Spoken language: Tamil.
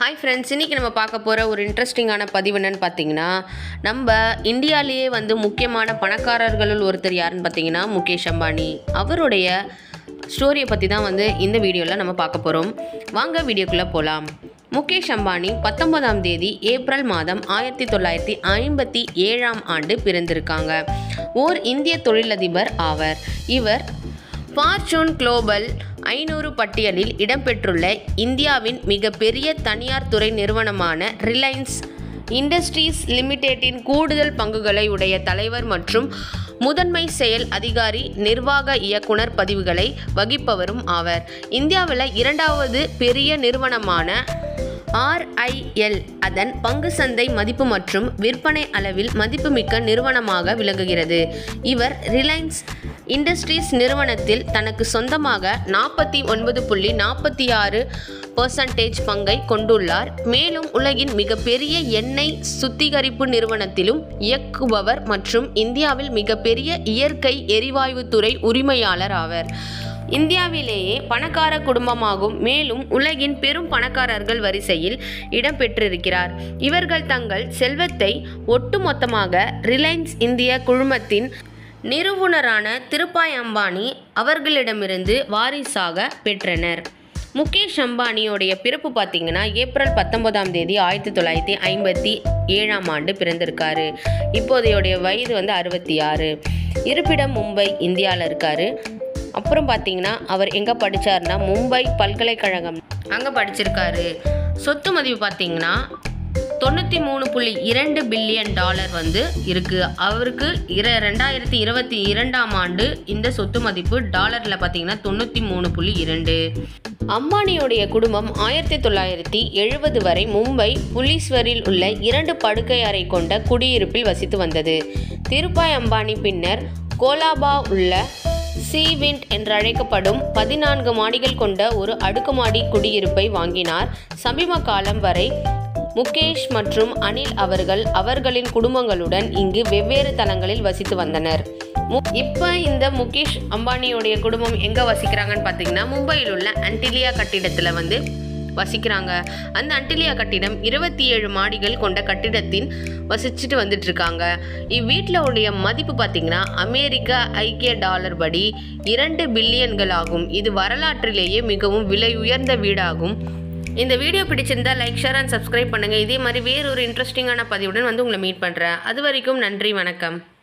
ஹாய் ஃப்ரெண்ட்ஸ் இன்றைக்கி நம்ம பார்க்க போகிற ஒரு இன்ட்ரெஸ்டிங்கான பதிவு என்னன்னு பார்த்தீங்கன்னா நம்ம இந்தியாவிலேயே வந்து முக்கியமான பணக்காரர்களுள் ஒருத்தர் யாருன்னு பார்த்தீங்கன்னா முகேஷ் அம்பானி அவருடைய ஸ்டோரியை பற்றி தான் வந்து இந்த வீடியோவில் நம்ம பார்க்க போகிறோம் வாங்க வீடியோக்குள்ளே போகலாம் முகேஷ் அம்பானி பத்தொன்பதாம் தேதி ஏப்ரல் மாதம் ஆயிரத்தி தொள்ளாயிரத்தி ஐம்பத்தி ஏழாம் ஆண்டு பிறந்திருக்காங்க ஓர் இந்திய தொழிலதிபர் ஆவர் இவர் ஃபார்ச்சூன் குளோபல் ஐநூறு பட்டியலில் இடம்பெற்றுள்ள இந்தியாவின் மிகப்பெரிய தனியார் துறை நிறுவனமான ரிலையன்ஸ் இண்டஸ்ட்ரீஸ் லிமிடெட்டின் கூடுதல் பங்குகளை உடைய தலைவர் மற்றும் முதன்மை செயல் அதிகாரி நிர்வாக இயக்குனர் பதிவுகளை வகிப்பவரும் ஆவர் இந்தியாவில் இரண்டாவது பெரிய நிறுவனமான ஆர்ஐஎல் அதன் பங்கு சந்தை மதிப்பு மற்றும் விற்பனை அளவில் மதிப்புமிக்க நிறுவனமாக விளங்குகிறது இவர் ரிலையன்ஸ் இண்டஸ்ட்ரீஸ் நிறுவனத்தில் தனக்கு சொந்தமாக நாற்பத்தி ஒன்பது புள்ளி நாற்பத்தி ஆறு பர்சன்டேஜ் பங்கை கொண்டுள்ளார் மேலும் உலகின் மிகப்பெரிய எண்ணெய் சுத்திகரிப்பு நிறுவனத்திலும் இயக்குபவர் மற்றும் இந்தியாவில் மிகப்பெரிய இயற்கை எரிவாயு துறை உரிமையாளர் ஆவர் இந்தியாவிலேயே பணக்கார குடும்பமாகும் மேலும் உலகின் பெரும் பணக்காரர்கள் வரிசையில் இடம்பெற்றிருக்கிறார் இவர்கள் தங்கள் செல்வத்தை ஒட்டுமொத்தமாக ரிலையன்ஸ் இந்திய குழுமத்தின் நிறுவனரான திருப்பாய் அம்பானி அவர்களிடமிருந்து வாரிசாக பெற்றனர் முகேஷ் அம்பானியோடைய பிறப்பு பார்த்தீங்கன்னா ஏப்ரல் பத்தொன்பதாம் தேதி ஆயிரத்தி தொள்ளாயிரத்தி ஐம்பத்தி ஏழாம் ஆண்டு பிறந்திருக்காரு இப்போதையோடைய வயது வந்து அறுபத்தி ஆறு இருப்பிடம் மும்பை இந்தியாவில் இருக்காரு அப்புறம் பார்த்தீங்கன்னா அவர் எங்கே படித்தார்னா மும்பை பல்கலைக்கழகம் அங்கே படிச்சிருக்காரு சொத்து மதிப்பு பார்த்தீங்கன்னா தொண்ணூற்றி மூணு புள்ளி இரண்டு பில்லியன் டாலர் வந்து இருக்குது அவருக்கு இர ரெண்டாயிரத்தி இருபத்தி இரண்டாம் ஆண்டு இந்த சொத்து மதிப்பு டாலரில் பார்த்தீங்கன்னா தொண்ணூற்றி மூணு புள்ளி இரண்டு அம்பானியுடைய குடும்பம் ஆயிரத்தி தொள்ளாயிரத்தி எழுபது வரை மும்பை புலீஸ்வரில் உள்ள இரண்டு படுக்கை அறை கொண்ட குடியிருப்பில் வசித்து வந்தது திருப்பாய் அம்பானி பின்னர் கோலாபா உள்ள சீவிண்ட் என்றழைக்கப்படும் பதினான்கு மாடிகள் கொண்ட ஒரு அடுக்குமாடி குடியிருப்பை வாங்கினார் சமீப காலம் வரை முகேஷ் மற்றும் அனில் அவர்கள் அவர்களின் குடும்பங்களுடன் இங்கு வெவ்வேறு தலங்களில் வசித்து வந்தனர் மு- இப்ப இந்த முகேஷ் அம்பானியோடைய குடும்பம் எங்க வசிக்கிறாங்கன்னு பார்த்தீங்கன்னா மும்பையில் உள்ள அன்டிலியா கட்டிடத்துல வந்து வசிக்கிறாங்க அந்த அன்டிலியா கட்டிடம் இருபத்தி ஏழு மாடிகள் கொண்ட கட்டிடத்தின் வசிச்சுட்டு வந்துட்டு இருக்காங்க இவ்வீட்டில் உடைய மதிப்பு பார்த்தீங்கன்னா அமெரிக்க ஐக்கிய டாலர் படி இரண்டு பில்லியன்கள் ஆகும் இது வரலாற்றிலேயே மிகவும் விலை உயர்ந்த வீடாகும் இந்த வீடியோ பிடிச்சிருந்தா லைக் ஷேர் அண்ட் சப்ஸ்கிரைப் பண்ணுங்கள் இதே மாதிரி வேறொரு இன்ட்ரெஸ்டிங்கான பதிவுடன் வந்து உங்களை மீட் பண்ணுறேன் அது வரைக்கும் நன்றி வணக்கம்